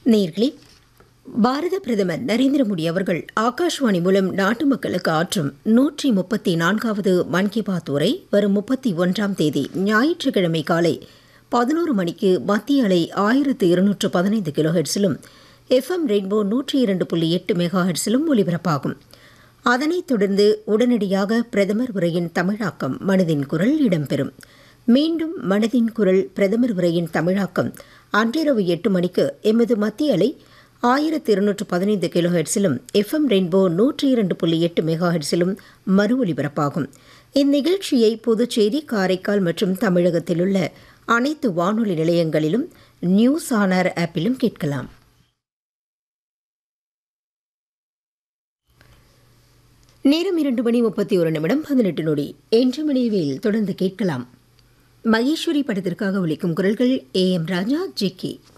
நேர்களே பாரத பிரதமர் நரேந்திர மோடி அவர்கள் ஆகாஷ்வாணி மூலம் நாட்டு மக்களுக்கு ஆற்றும் நூற்றி முப்பத்தி நான்காவது மன் கி பாத் உரை வரும் முப்பத்தி ஒன்றாம் தேதி ஞாயிற்றுக்கிழமை காலை பதினோரு மணிக்கு மத்திய அலை ஆயிரத்து இருநூற்று பதினைந்து கிலோ ஹெட்ஸிலும் எஃப்எம் ரெயின்போ நூற்றி இரண்டு புள்ளி எட்டு மெகா ஹெட்ஸிலும் ஒலிபரப்பாகும் அதனைத் தொடர்ந்து உடனடியாக பிரதமர் உரையின் தமிழாக்கம் மனதின் குரல் இடம்பெறும் மீண்டும் மனதின் குரல் பிரதமர் உரையின் தமிழாக்கம் அன்றிரவு எட்டு மணிக்கு எமது மத்திய அலை ஆயிரத்தி இருநூற்று பதினைந்து கிலோ ஹெட்ஸிலும் எஃப்எம் ரெயின்போ நூற்றி இரண்டு புள்ளி எட்டு மெகா ஹெட்ஸிலும் மறு ஒலிபரப்பாகும் இந்நிகழ்ச்சியை புதுச்சேரி காரைக்கால் மற்றும் தமிழகத்தில் உள்ள அனைத்து வானொலி நிலையங்களிலும் நியூஸ் ஆனர் ஆப்பிலும் கேட்கலாம் நேரம் இரண்டு மணி முப்பத்தி ஒரு நிமிடம் பதினெட்டு நொடி என்று மணிவில் தொடர்ந்து கேட்கலாம் மகேஸ்வரி படத்திற்காக ஒலிக்கும் குரல்கள் ஏ எம் ராஜா ஜிக்கி